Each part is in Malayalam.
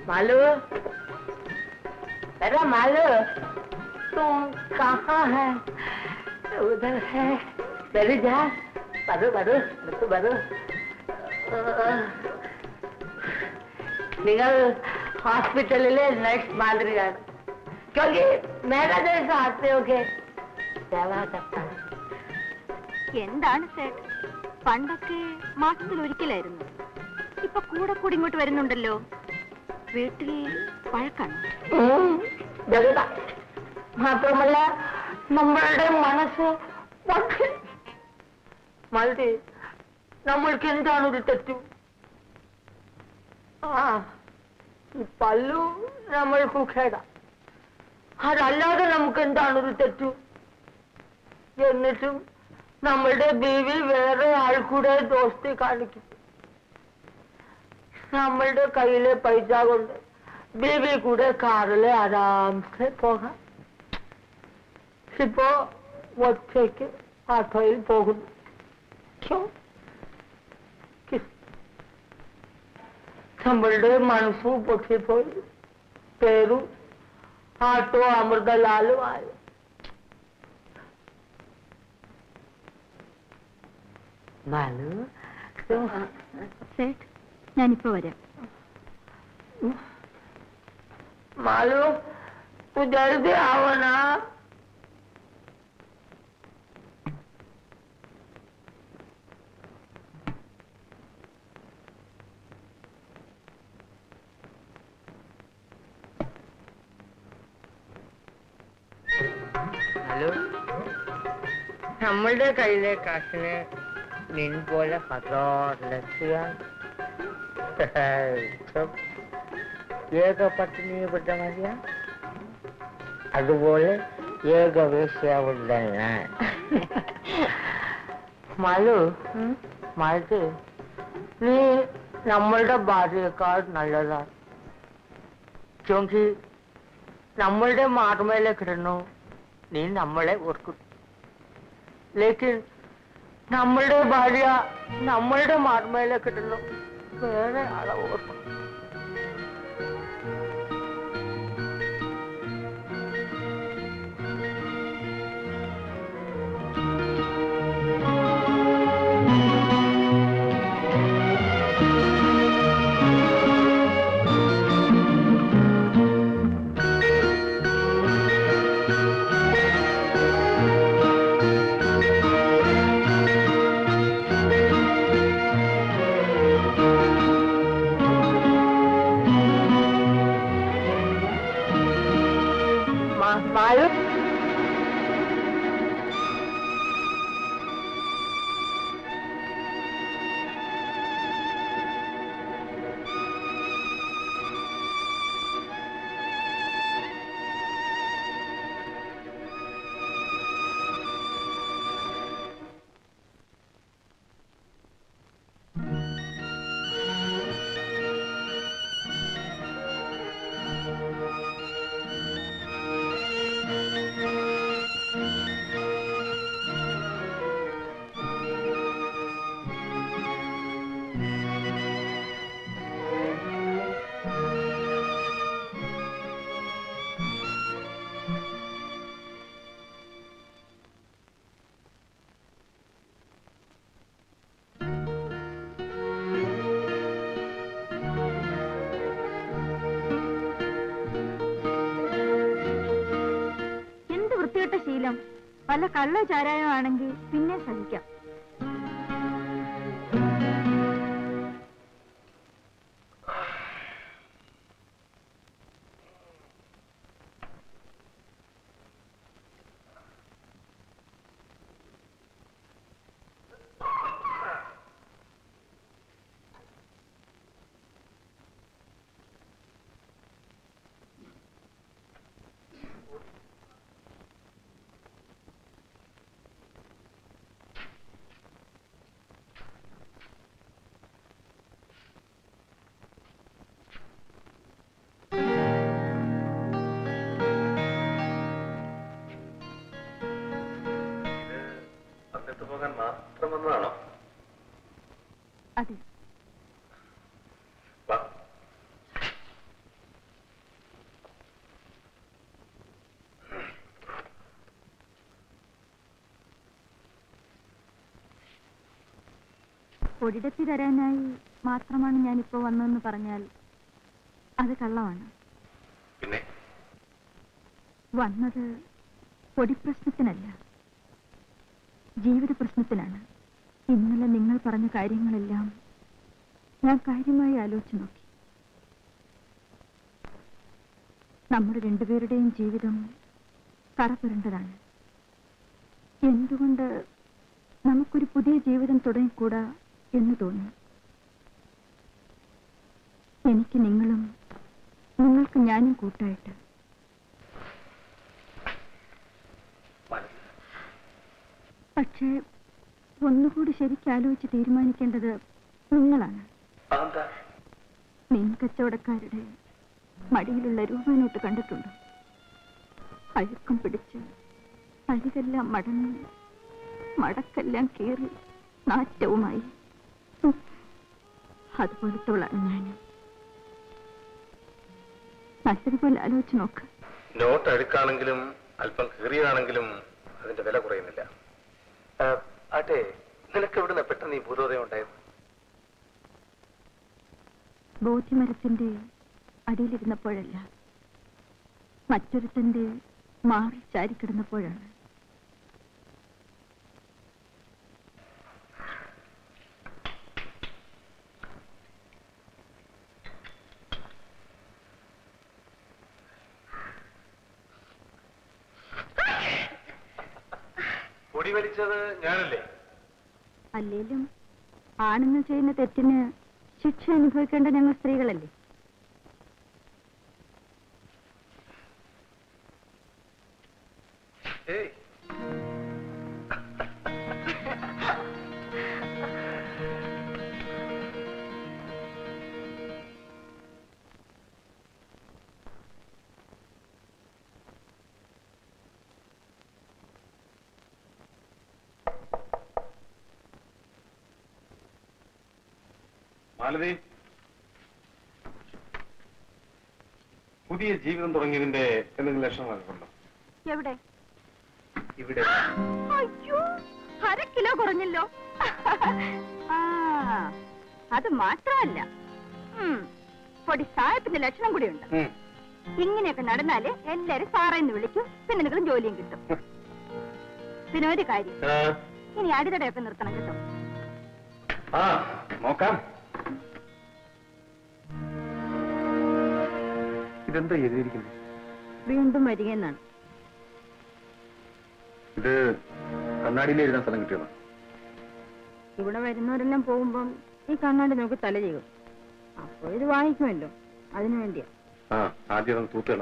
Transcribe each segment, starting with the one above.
मालू अरे मालू तुम कहाँ है उधर है बरू जा बरू बरू बरू बरू നിങ്ങൾ ഹോസ്പിറ്റലിലെ നഴ്സ് മാതിരിയാണ് क्योंकि मेरा जैसा आते हो के सेवा करता है എന്താണ് സേട്ട് പണ്ടൊക്കെ മാസത്തിൽ ഒരിക്കലായിരുന്നു ഇപ്പൊ കൂടെ കൂടി ഇങ്ങോട്ട് വരുന്നുണ്ടല്ലോ വീട്ടിൽ വഴക്കാണ് ഉം, ജഗത മാത്രമല്ല നമ്മളുടെ മനസ്സ് പക്ഷേ മതി നമ്മൾക്ക് എന്താണ് ഒരു തെറ്റു ആ ഈ പല്ലു നമ്മൾക്ക് ഖേട അതല്ലാതെ നമുക്ക് എന്താണ് ഒരു തെറ്റു എന്നിട്ടും നമ്മളുടെ ബീവി വേറെ ആൾ കൂടെ ദോസ്തി കാണിക്കും നമ്മളുടെ കയ്യിലെ പൈസ കൊണ്ട് ബീവി കൂടെ കാറില് ആരാംസെ പോകാം ഇപ്പോ ഒറ്റയ്ക്ക് ആട്ടോയിൽ പോകുന്നു ക്യോ? കിസ്. നമ്മളുടെ മനസ്സും പൊട്ടിപ്പോയി പേരും ആട്ടോ അമൃതലാലും ആയി മാലു സേട്ട് ഞാനിപ്പോ വരാം मालू तू जल्दी आओ ना ഹലോ നമ്മളുടെ കയ്യിലെ കാശിന് നിൻ പോലെ ഹതോർലക്ഷ്യാൻ ഏക പട്ടിണിയപ്പെട്ട മതിയ അതുപോലെ ഏക വേശ്യാവുള്ള ഞാൻ മലു മലു നീ നമ്മളുടെ ഭാര്യയേക്കാൾ നല്ലതാണ് ക്യോങ്കി നമ്മളുടെ മാർമേലെ കിടന്നു നീ നമ്മളെ ഓർക്കും ലേക്കിൻ നമ്മളുടെ ഭാര്യ നമ്മളുടെ മാർമേലെ കിടന്നു വേറെ ആളെ ഓർക്കും Ma- Malu? എന്ത് വൃത്തികെട്ട ശീലം വല്ല കള്ള ചാരായം ആണെങ്കിൽ പിന്നെ സഹിക്കാം അന്നിട്ട് പോകാൻ മാത്രം വന്നതാണോ അതെ വാ പൊടിടത്തി തരാനായി മാത്രമാണ് ഞാനിപ്പോ വന്നതെന്ന് പറഞ്ഞാൽ അത് കള്ളമാണ് പിന്നെ വന്നത് പൊടിപ്രശ്നത്തിനല്ല ജീവിത പ്രശ്നത്തിനാണ് ഇന്നലെ നിങ്ങൾ പറഞ്ഞ കാര്യങ്ങളെല്ലാം ഞാൻ കാര്യമായി ആലോചിച്ചു നോക്കി നമ്മുടെ രണ്ടുപേരുടെയും ജീവിതം കറപുരണ്ടതാണ് എന്തുകൊണ്ട് നമുക്കൊരു പുതിയ ജീവിതം തുടങ്ങിക്കൂടാ എന്ന് തോന്നി എനിക്ക് നിങ്ങളും നിങ്ങൾക്ക് ഞാനും കൂട്ടായിട്ട് മാലതി പക്ഷേ ഒന്നുകൂടി ശരിക്കും ആലോചിച്ച് തീരുമാനിക്കേണ്ടത് നിങ്ങളാണ് അതെന്താ മീൻ കച്ചവടക്കാരുടെ മടിയിലുള്ള രൂപനോട്ട് കണ്ടിട്ടുണ്ടോ അഴുക്കം പിടിച്ച് അരികെല്ലാം മടങ്ങി മടക്കെല്ലാം കീറി നാറ്റവുമായി ഉം. അതുപോലത്തവളാണ് ഞാൻ നല്ലതുപോലെ ആലോചിച്ച് നോക്ക് നോട്ട് അഴുക്കാണെങ്കിലും അല്പം കീറിയതാണെങ്കിലും അതിന്റെ വില കുറയുന്നില്ല ആട്ടെ നിനക്ക് എവിടുന്ന പെട്ടെന്ന് ഈ ഭൂതോദയം ഉണ്ടായത് ബോധ്യമരത്തിന്റെ അടിയിലിരുന്നപ്പോഴല്ല മറ്റൊരുത്തന്റെ മാറി ചാരിക്കിടന്നപ്പോഴാണ് പൊടി വലിച്ചത് ഞാനല്ലേ അല്ലേലും ആണുങ്ങൾ ചെയ്യുന്ന തെറ്റിന് ശിക്ഷ അനുഭവിക്കേണ്ട ഞങ്ങൾ സ്ത്രീകളല്ലേ ഏയ് മാലതി പുതിയ ജീവിതം തുടങ്ങിയതിന്റെ എന്തെങ്കിലും ലക്ഷണങ്ങളൊക്കെ ഉണ്ടോ എവിടെ ഇവിടെ അയ്യോ അര കിലോ കുറഞ്ഞല്ലോ ആ അത് മാത്രമല്ല ഉം, പൊടി സായത്തിന്റെ ലക്ഷണം കൂടിയുണ്ട് ഉം. ഇങ്ങനെയൊക്കെ നടന്നാല് എല്ലാരും സാറേന്ന് വിളിക്കും പിന്നെ നിങ്ങളും ജോലിയും കിട്ടും പിന്നെ ഒരു കാര്യം ആ, ഇനി അടിതടയൊക്കെ നിർത്തണം കേട്ടോ ആ നോക്കാം ഇതെന്താ എഴുതിയിരിക്കുന്നത് വീണ്ടും വരികയെന്നാണ് ഇത് കണ്ണാടിയിൽ എഴുതാൻ സ്ഥലം കിട്ടിയതാണ് ഇവിടെ വരുന്നവരെല്ലാം പോകുമ്പം ഈ കണ്ണാടി നോക്കി തല ചെയ്യും അപ്പൊ ഇത് വാങ്ങിക്കുമല്ലോ അതിനു വേണ്ടിയാ ആ ആദ്യം അതൊന്ന് തൂത്തുകള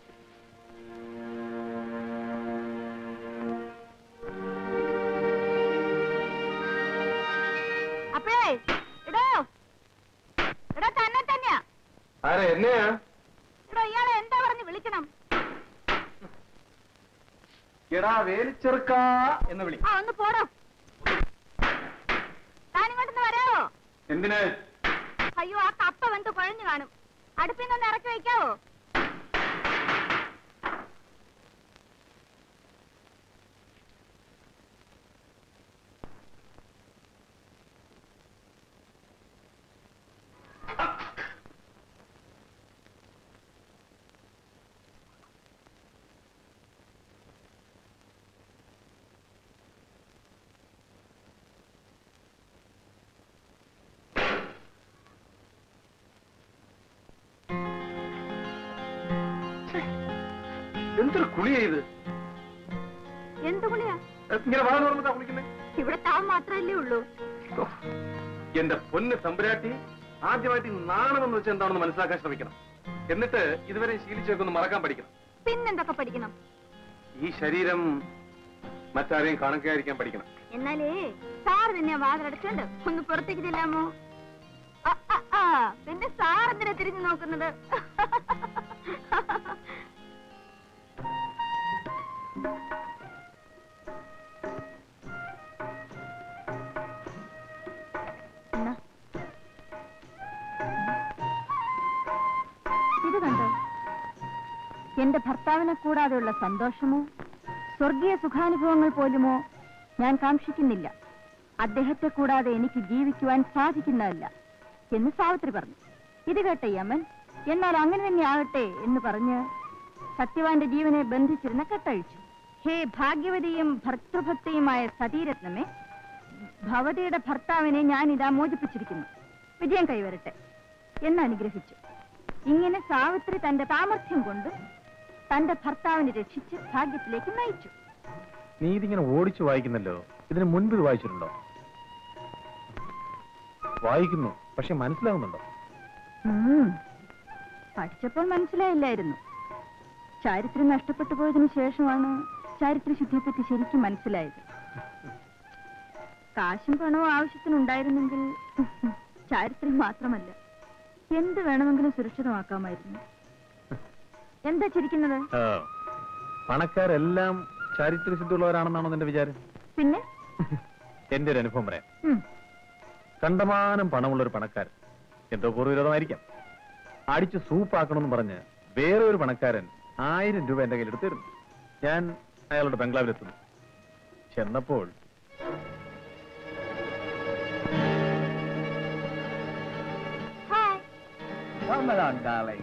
അപ്പോഴേ ഇടോ ഇടോ തന്നെ തന്നെയാ ആരാ എന്നെയാ ഇടോ ഇയാളെ എന്താ പറഞ്ഞ് വിളിക്കണം എടാ വേലിച്ചെറുക്ക എന്ന് വിളി ആ ഒന്ന് പോടോ താനിങ്ങോട്ടൊന്ന് വരാവോ എന്തിന് അയ്യോ ആ കപ്പ വെന്ത് കുഴഞ്ഞു കാണും അടുപ്പിൽ നിന്ന് ഇറക്കി വയ്ക്കാവോ എന്തൊരു കുളിയാ ഇത് എന്ത് കുളിയാ ഇങ്ങനെ വളരെ തുറന്നിട്ടാ കുളിക്കുന്നേ ഇവിടെ താൻ മാത്രമല്ലേ ഉള്ളൂ ഓ, എന്റെ പൊന്ന് തമ്പുരാട്ടി ആദ്യമായിട്ട് ഈ നാണമെന്ന് വെച്ചാൽ എന്താണെന്ന് മനസ്സിലാക്കാൻ ശ്രമിക്കണം എന്നിട്ട് ഇതുവരെ ശീലിച്ചൊക്കെ ഒന്ന് മറക്കാൻ പഠിക്കണം പിന്നെന്തൊക്കെ പഠിക്കണം ഈ ശരീരം മറ്റാരെയും കാണുകയായിരിക്കാൻ പഠിക്കണം എന്നാലേ സാർ തന്നെ വാതിലടച്ചോണ്ട് ഒന്ന് പുറത്തേക്ക് ചെല്ലാമോ ആ, ആ, ആ, പിന്നെ സാർ എന്തിനാ തിരിഞ്ഞു നോക്കുന്നത് എന്നാ? ഇത് കണ്ടോ എന്റെ ഭർത്താവിനെ കൂടാതെയുള്ള സന്തോഷമോ സ്വർഗീയ സുഖാനുഭവങ്ങൾ പോലുമോ ഞാൻ കാക്ഷിക്കുന്നില്ല അദ്ദേഹത്തെ കൂടാതെ എനിക്ക് ജീവിക്കുവാൻ സാധിക്കുന്നതല്ല എന്ന് സാവിത്രി പറഞ്ഞു ഇത് കേട്ട യമൻ എന്നാൽ അങ്ങനെ തന്നെ ആകട്ടെ എന്ന് പറഞ്ഞ് സത്യവാന്റെ ജീവനെ ബന്ധിച്ചിരുന്ന കെട്ടഴിച്ചു ഹേ ഭാഗ്യവതിയും ഭർത്തൃഭക്തിയുമായ സതീരത്നമേ ഭവതിയുടെ ഭർത്താവിനെ ഞാൻ ഇതാ മോചിപ്പിച്ചിരിക്കുന്നു വിജയം കൈവരട്ടെ എന്ന് അനുഗ്രഹിച്ചു ഇങ്ങനെ സാവിത്രി തന്റെ സാമർഥ്യം കൊണ്ട് തന്റെ ഭർത്താവിനെ രക്ഷിച്ച് ഭാഗ്യത്തിലേക്ക് നയിച്ചു നീ ഇതിങ്ങനെ ഓടിച്ചു വായിക്കുന്നല്ലോ ഇതിന് മുൻപ് ഇത് വായിച്ചിട്ടുണ്ടോ വായിക്കുന്നു പക്ഷെ മനസ്സിലാകുന്നുണ്ടോ ഉം. പഠിച്ചപ്പോൾ മനസ്സിലായില്ലായിരുന്നു ചാരിത്രം നഷ്ടപ്പെട്ടു പോയതിനു ശേഷമാണ് ചാരിത്രശുദ്ധിയെപ്പറ്റി ശരിക്കും മനസ്സിലായത് കാശും പണവും ആവശ്യത്തിനുണ്ടായിരുന്നെങ്കിൽ ചാരിത്രം മാത്രമല്ല എന്ത് വേണമെങ്കിലും സുരക്ഷിതമാക്കാമായിരുന്നു എന്താ ചിരിക്കുന്നത് ആ, പണക്കാരെല്ലാം ചാരിത്രസിദ്ധുള്ളവരാണെന്നാണോ നിന്റെ വിചാരം പിന്നെ എന്റെ ഒരു അനുഭവം പറയാം ഉം. കണ്ടമാനം പണമുള്ള ഒരു പണക്കാരൻ എന്തോ പൂർവ്വവിരോധമായിരിക്കാം അടിച്ച് സൂപ്പാക്കണമെന്ന് പറഞ്ഞ് വേറെ ഒരു പണക്കാരൻ ആയിരം രൂപ എന്റെ കയ്യിലെടുത്ത് തരുന്നു ഞാൻ അയാളുടെ ബംഗ്ലാവിലെത്തുന്നു ചെന്നപ്പോൾ hi Come along, darling.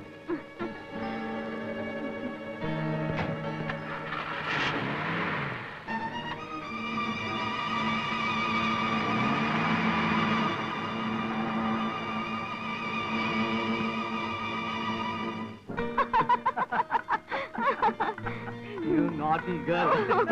you naughty girl.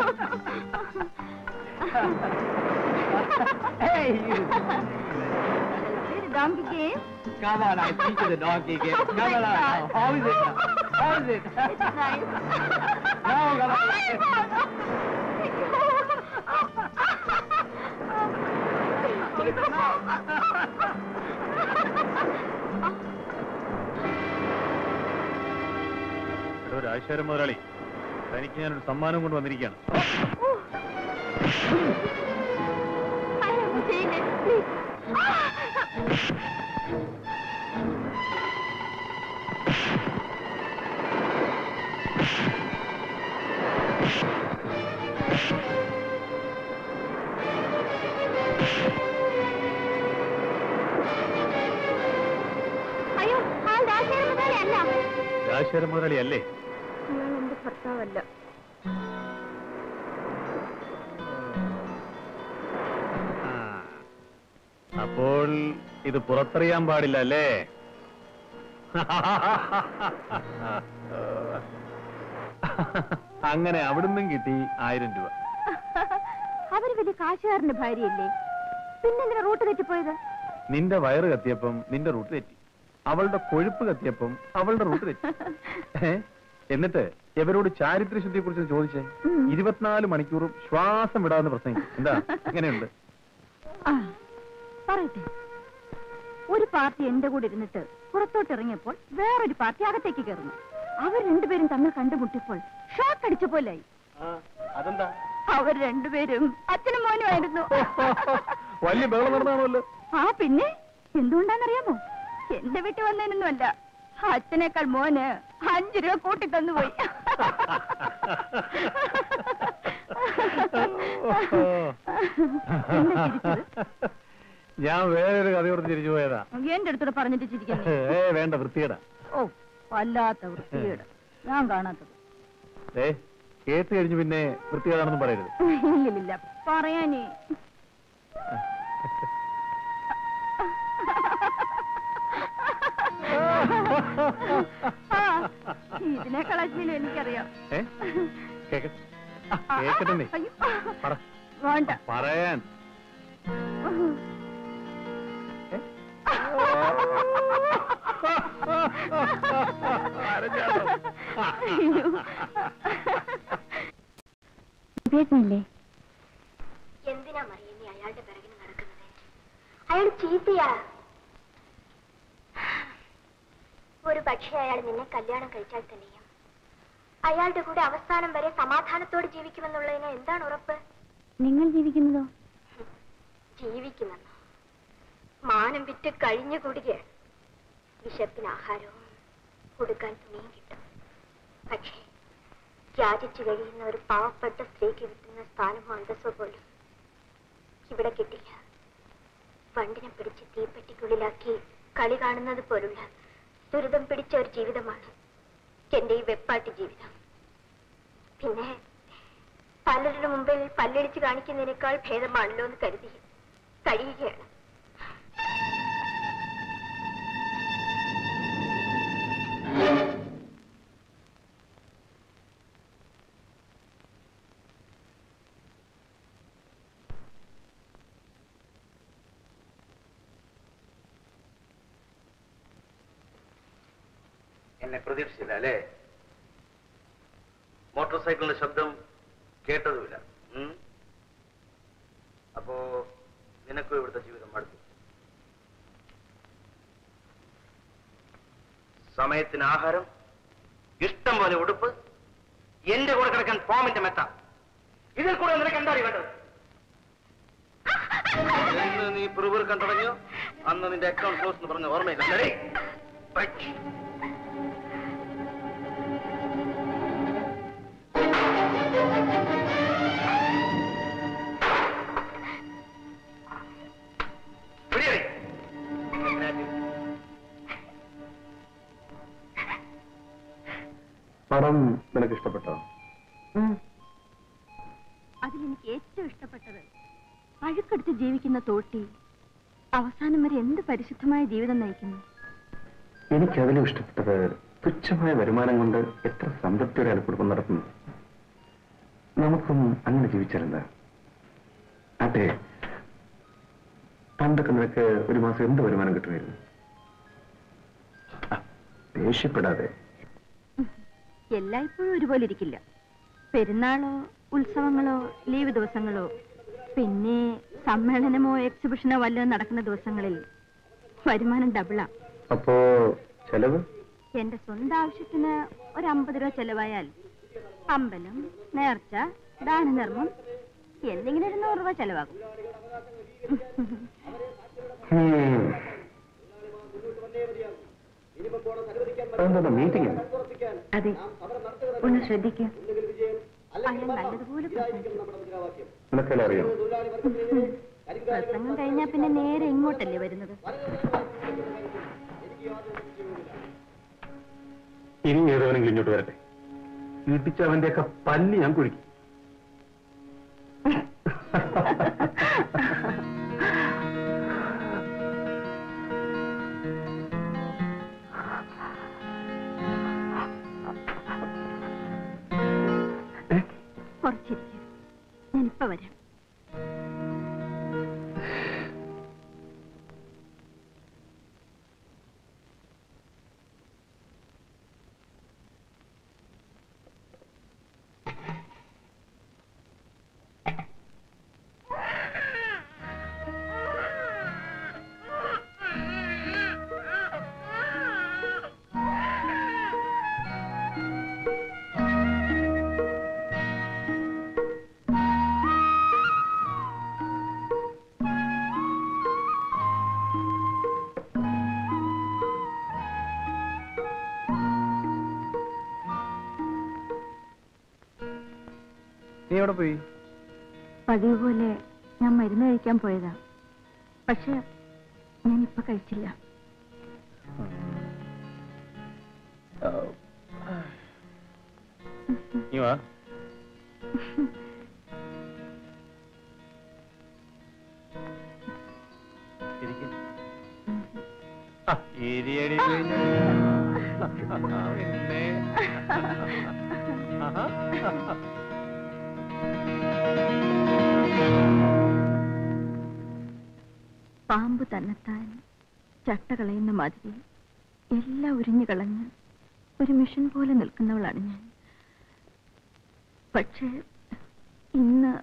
hey, you. donkey game? Come on, I teach you the donkey game. Come my on. God. How is it? now? How is it? It's nice. Now, come on. ഇവിടെ ഒരു ആശാരം മുതലാളി തനിക്ക് ഞാനൊരു സമ്മാനം കൊണ്ട് വന്നിരിക്കുകയാണ് I haven't seen it. Please. അയ്യോ ആ ദാശേര മുതലേ അല്ല ആശാരം മുതലാളി അല്ലേ ഞാൻ എന്റെ ഭർത്താവല്ല ആ. അപ്പോൾ ഇത് പുറത്തറിയാൻ പാടില്ല അല്ലേ അങ്ങനെ അവിടുന്നും കിട്ടി ആയിരം രൂപ അവര് വലിയ കാശുകാരന്റെ ഭാര്യയല്ലേ പിന്നെന്തിനാ റൂട്ട് തെറ്റിപ്പോയത് നിന്റെ വയറ് കത്തിയപ്പം നിന്റെ റൂട്ട് തെറ്റി അവളുടെ കൊഴുപ്പ് കത്തിയപ്പം അവളുടെ റൂട്ട് തെറ്റി ഏ? എന്നിട്ട് ഇവരോട് ചാരിത്രശുദ്ധിയെ കുറിച്ച് ചോദിച്ചേ ഉം. ഇരുപത്തിനാല് മണിക്കൂറും ശ്വാസം വിടാതെ പ്രസംഗിക്കും എന്താ എങ്ങനെയുണ്ട് ആ, പറയട്ടെ ഒരു പാർട്ടി എന്റെ കൂടെ ഇരുന്നിട്ട് പുറത്തോട്ട് ഇറങ്ങിയപ്പോൾ വേറൊരു പാർട്ടി അകത്തേക്ക് കയറുന്നു അവർ രണ്ടുപേരും തമ്മിൽ കണ്ടുമുട്ടിയപ്പോൾ ഷോക്ക് അടിച്ച പോലായി അതെന്താ അവർ രണ്ടുപേരും അച്ഛനും മോനുമായിരുന്നു വലിയ ബഹളം നടന്നാണല്ലോ ആ പിന്നെ എന്തുകൊണ്ടാന്നറിയാമോ എന്റെ വീട്ടിൽ വന്നതിനൊന്നുമല്ല അച്ഛനേക്കാൾ മോന് അഞ്ചു രൂപ കൂട്ടി തന്നുപോയി എന്താ ചിരിച്ചത്? ഞാൻ വേറൊരു കഥയോട് തിരിച്ചു പോയതാ എന്റെ അടുത്തോട് പറഞ്ഞിട്ട് ചിരിക്കുന്നു ഏ വേണ്ട വൃത്തിയുടെ ഓ വല്ലാത്ത വൃത്തികേട് ഞാൻ കാണാത്തത് ഏ കേട്ട് കഴിഞ്ഞു പിന്നെ വൃത്തികേടാണെന്നും പറയരുത് ഇല്ലില്ല പറയാനേ ആ, ഇതിനേക്കാൾ അശ്ലീലം എനിക്കറിയാം ഏ കേക്ക ആ, കേക്കട്ടെ നീ. അയ്യോ. പറ വേണ്ട പറയാൻ ഏ? അരഞ്ഞാടോ? അയ്യോ. കേട്ടില്ലേ എന്തിനാ മറിയ നീ അയാളുടെ പിറകിന് നടക്കുന്നത് അയാൾ ചീത്തയാ ഒരു പക്ഷേ അയാൾ നിന്നെ കല്യാണം കഴിച്ചാൽ തന്നെയും അയാളുടെ കൂടെ അവസാനം വരെ സമാധാനത്തോടെ ജീവിക്കുമെന്നുള്ളതിന് എന്താണ് ഉറപ്പ് നിങ്ങൾ ജീവിക്കുന്നതോ ജീവിക്കുമെന്നോ മാനം വിറ്റ് കഴിഞ്ഞു കൂടുകയാണ് വിശപ്പിന് ആഹാരവും കൊടുക്കാൻ തുണിയും കിട്ടും പക്ഷേ യാചിച്ചു കഴിയുന്ന ഒരു പാവപ്പെട്ട സ്ത്രീക്ക് കിട്ടുന്ന സ്ഥാനമോ അന്തസ്സോ പോലും ഇവിടെ കിട്ടില്ല വണ്ടിനെ പിടിച്ച് തീപ്പെട്ടിക്കുള്ളിലാക്കി കളി കാണുന്നത് പോലുള്ള ദുരിതം പിടിച്ച ഒരു ജീവിതമാണ് എന്റെ ഈ വെപ്പാട്ടി ജീവിതം പിന്നെ പലരുടെ മുമ്പിൽ പല്ലിടിച്ച് കാണിക്കുന്നതിനേക്കാൾ ഭേദമാണല്ലോ എന്ന് കരുതി കഴിയുകയാണ് എന്നെ പ്രതീക്ഷിച്ചില്ല അല്ലേ മോട്ടോർ സൈക്കിളിന്റെ ശബ്ദം കേട്ടതുമില്ല ഉം? അപ്പോ നിനക്കും ഇവിടുത്തെ ജീവിതം മടുത്തു സമയത്തിന് ആഹാരം ഇഷ്ടം പോലെ ഉടുപ്പ് എന്റെ കൂടെ കിടക്കാൻ ഫോമിന്റെ മെത്ത ഇതിൽ കൂടെ നിനക്ക് എന്താ വേണ്ടത് എന്ന് നീ പിറുപിറുക്കാൻ തുടങ്ങിയോ അന്ന് നിന്റെ അക്കൗണ്ട് ക്ലോസ് എന്ന് പറഞ്ഞ ഓർമ്മയില്ല അല്ലേ? പറ്റി. പിടിയടി. പടം നിനക്ക് ഇഷ്ടപ്പെട്ടോ അതിലെനിക്ക് ഏറ്റവും ഇഷ്ടപ്പെട്ടത് അഴുക്കെടുത്ത് ജീവിക്കുന്ന തോട്ടി അവസാനം വരെ എന്ത് പരിശുദ്ധമായ ജീവിതം നയിക്കുന്നു എനിക്ക് അതിലും ഇഷ്ടപ്പെട്ടത് തുച്ഛമായ വരുമാനം കൊണ്ട് എത്ര സംതൃപ്തിയോടെ അയാൾ കുടുംബം നടത്തുന്നു നമുക്കും അങ്ങനെ ജീവിച്ചാലെന്താ അതെ പണ്ടൊക്കെ നിനക്ക് ഒരു മാസം എന്ത് വരുമാനം കിട്ടുമായിരുന്നു ആ, ദേഷ്യപ്പെടാതെ എല്ലായ്പ്പോഴും ഒരുപോലെ ഇരിക്കില്ല പെരുന്നാളോ ഉത്സവങ്ങളോ ലീവ് ദിവസങ്ങളോ പിന്നെ സമ്മേളനമോ എക്സിബിഷനോ വല്ലതും നടക്കുന്ന ദിവസങ്ങളിൽ വരുമാനം ഡബിളാ അപ്പോ ചെലവ് എന്റെ സ്വന്തം ആവശ്യത്തിന് ഒരു അമ്പത് രൂപ ചെലവായാൽ അമ്പലം നേർച്ച ദാനധർമ്മം എന്തെങ്കിലും ഒരു നൂറ് രൂപ ചെലവാകും ഹും. അതെന്താ മീറ്റിംഗ് അതെ ഒന്ന് ശ്രദ്ധിക്കുക അയാൾ നല്ലതുപോലെ പ്രസംഗിക്കും. നിനക്കെല്ലാം അറിയാം പ്രസംഗം കഴിഞ്ഞാൽ പിന്നെ നേരെ ഇങ്ങോട്ടല്ലേ വരുന്നത് ഇനി ഏതവനെങ്കിലും ഇങ്ങോട്ട് വരട്ടെ ഇടിച്ച് അവന്റെയൊക്കെ പല്ല് ഞാൻ കുഴിക്കും കുറച്ചിരിക്കും ഞാനിപ്പോ വരാം നീ എവിടെ പോയി പതിവ് പോലെ ഞാൻ മരുന്ന് കഴിക്കാൻ പോയതാ പക്ഷെ ഞാൻ ഇപ്പൊ കഴിച്ചില്ല നീ വാ ഇരിക്ക്. ആ, ഇരിയടി കഴിഞ്ഞു. പിന്നെ. ആഹാ. പാമ്പ് തന്നെത്താൻ ചട്ട കളയുന്ന മാതിരി എല്ലാം ഉരിഞ്ഞു കളഞ്ഞ് ഒരു മിഷൻ പോലെ നിൽക്കുന്നവളാണ് ഞാൻ പക്ഷേ ഇന്ന്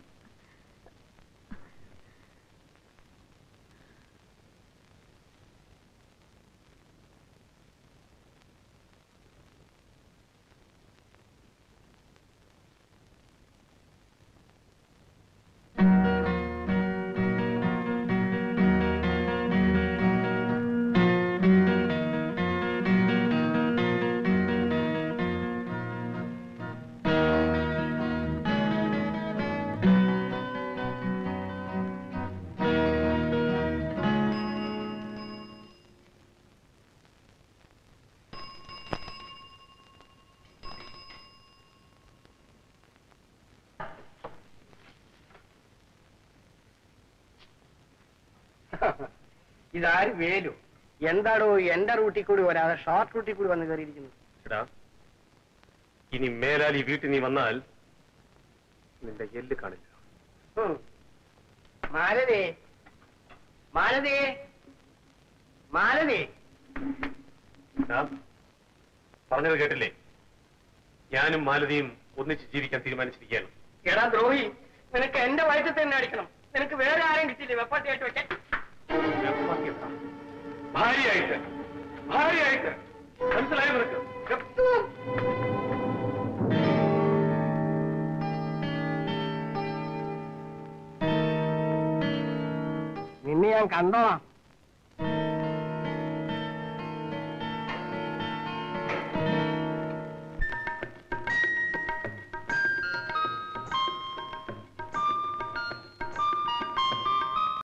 ഇതാര് വേലു എന്താടോ എന്റെ റൂട്ടിൽ കൂടി വരാതെ ഷോർട്ട് റൂട്ടിൽ കൂടി വന്ന് കയറിയിരിക്കുന്നു എടാ ഇനി മേലാൽ ഈ വീട്ടിൽ നീ വന്നാൽ നിന്റെ എല്ല് കാണില്ല ഉം. മാലതി മാലതി മാലതി എടാ, പറഞ്ഞത് കേട്ടില്ലേ ഞാനും മാലതിയും ഒന്നിച്ച് ജീവിക്കാൻ തീരുമാനിച്ചിരിക്കുകയാണ് എടാ ദ്രോഹി നിനക്ക് എന്റെ വയറ്റിൽ തന്നെ അടിക്കണം നിനക്ക് വേറെ ആരെയും കിട്ടിയില്ലേ വെപ്പാട്ടിയായിട്ട് വെക്കാൻ ഭാര്യയായിട്ട് ഭാര്യയായിട്ട് മനസ്സിലായോ നിനക്ക് നിന്നെ ഞാൻ കണ്ടോളാം